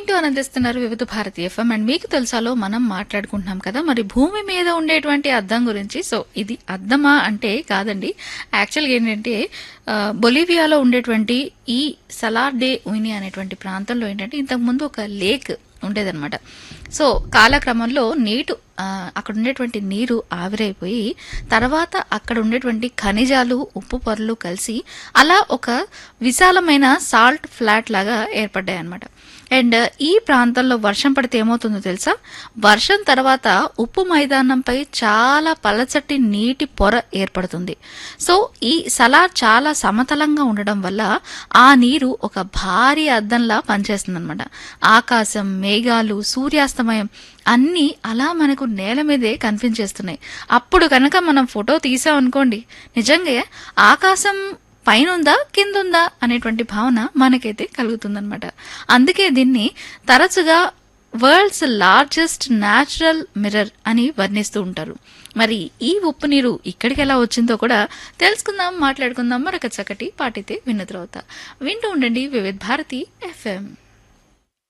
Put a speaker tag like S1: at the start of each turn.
S1: వింటూ ఆనందిస్తున్నారు వివిధ భారతి ఎఫ్ఎం అండ్ మీకు తెలుసాలో మనం మాట్లాడుకుంటున్నాం కదా మరి భూమి మీద ఉండేటువంటి అద్దం గురించి సో ఇది అద్దమా అంటే కాదండి యాక్చువల్గా ఏంటంటే ఆ, బొలివియాలో ఉండేటువంటి ఈ సలార్ డే ఉయిని అనేటువంటి ప్రాంతంలో ఏంటంటే ఇంతకుముందు ఒక లేక్ ఉండేదన్నమాట సో కాలక్రమంలో నీటు ఆ, అక్కడ ఉండేటువంటి నీరు ఆవిరైపోయి తర్వాత అక్కడ ఉండేటువంటి ఖనిజాలు ఉప్పు పొరలు కలిసి అలా ఒక విశాలమైన సాల్ట్ ఫ్లాట్ లాగా ఏర్పడ్డాయి అనమాట అండ్ ఈ ప్రాంతంలో వర్షం పడితే ఏమవుతుందో తెలుసా వర్షం తర్వాత ఉప్పు మైదానంపై చాలా పలచటి నీటి పొర ఏర్పడుతుంది సో ఈ సలార్ చాలా సమతలంగా ఉండడం వల్ల ఆ నీరు ఒక భారీ అద్దంలా పనిచేస్తుంది అనమాట ఆకాశం మేఘాలు సూర్యాస్తమయం అన్నీ అలా మనకు నేల మీదే కనిపించేస్తున్నాయి అప్పుడు కనుక మనం ఫోటో తీసామనుకోండి నిజంగా ఆకాశం పైనుందా కిందుందా అనేటువంటి భావన మనకైతే కలుగుతుందన్నమాట అందుకే దీన్ని తరచుగా వరల్డ్స్ లార్జెస్ట్ న్యాచురల్ మిర్రర్ అని వర్ణిస్తూ ఉంటారు మరి ఈ ఉప్పు నీరు ఇక్కడికి ఎలా వచ్చిందో కూడా తెలుసుకుందాం మాట్లాడుకుందాం మరొక చక్కటి పాటితే విన్న తర్వాత వింటూ ఉండండి వివిధ భారతి ఎఫ్ఎం